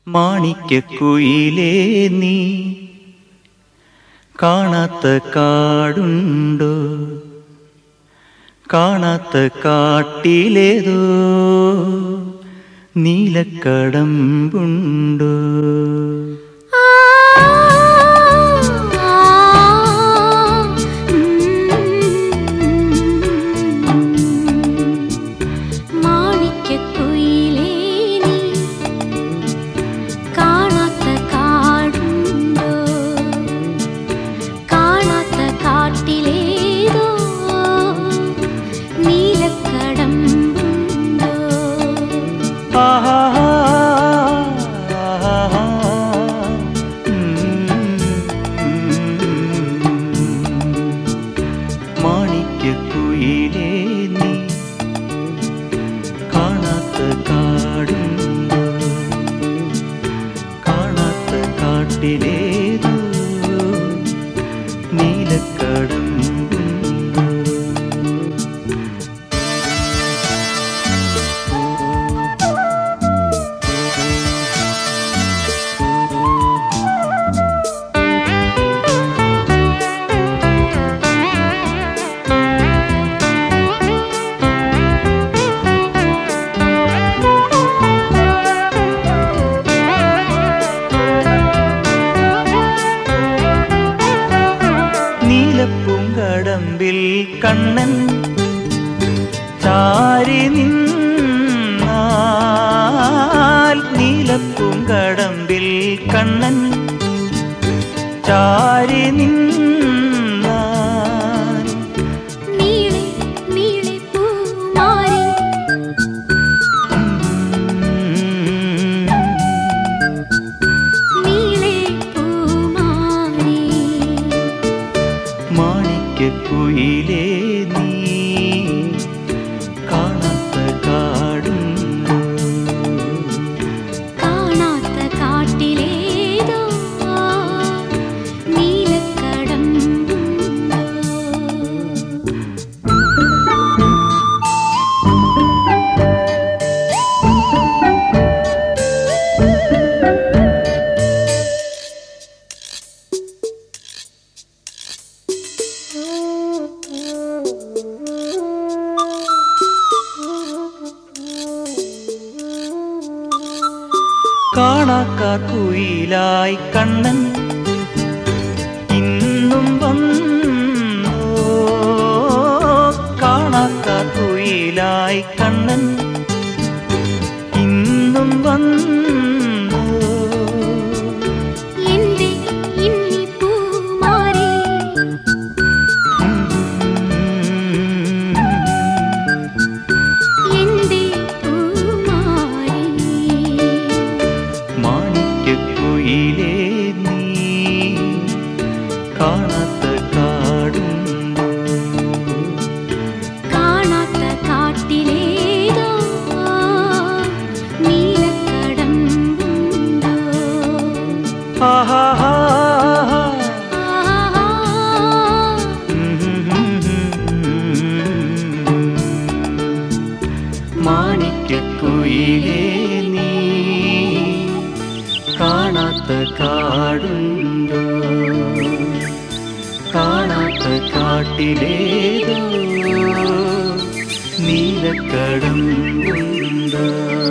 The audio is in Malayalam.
മാണിക്കക്കുയിലേ നീ കാണാത്ത കാടുണ്ടോ കാണാത്ത കാട്ടിലേതോ നീലക്കടമ്പുണ്ടോ മാണിക്കക്കുയിലേ നീ കാണാത്ത കാടുണ്ടോ കാണാത്ത കാട്ടിലേതോ നീലക്കടമ്പുണ്ടോ ആഹാ ആഹാ മാണിക്കക്കുയിലേ നീ കാണാത്ത കാടുണ്ടോ കാണാത്ത കാട്ടിലേതോ നീലക്കടമ്പുണ്ടോ നീലപ്പൂങ്കടമ്പിൽ കണ്ണൻ ചാരി നിന്നാൽ നീലപ്പൂങ്കടമ്പിൽ കണ്ണൻ ചാരി നിന്നാൽ നീളെ നീളെ പൂമാരി നീളെ പൂമാരി മാണിക്കക്കുയിലേ നീ കാണാത്ത കാടുണ്ടോ കാണാത്ത കാട്ടിലേതോ നീലക്കടമ്പുണ്ടോ കാണാക്കാക്കുയിലായി കണ്ണൻ ഇന്നും വന്നോ കാണാക്കാക്കുയിലായി കണ്ണൻ ഇന്നും വന്നോ എന്റെ ഇന്നി പൂമാരി എന്റെ പൂമാരി മാണിക്കക്കുയിലേ നീ കാണാത്ത കാടുണ്ടോ കാണാത്ത കാട്ടിലേതോ നീലക്കടമ്പുണ്ടോ ആഹാ ആഹാ മാണിക്കക്കുയിലേ നീ കാണാത്ത കാടുണ്ടോ കാണാത്ത കാട്ടിലേതോ നീലക്കടമ്പുണ്ടോ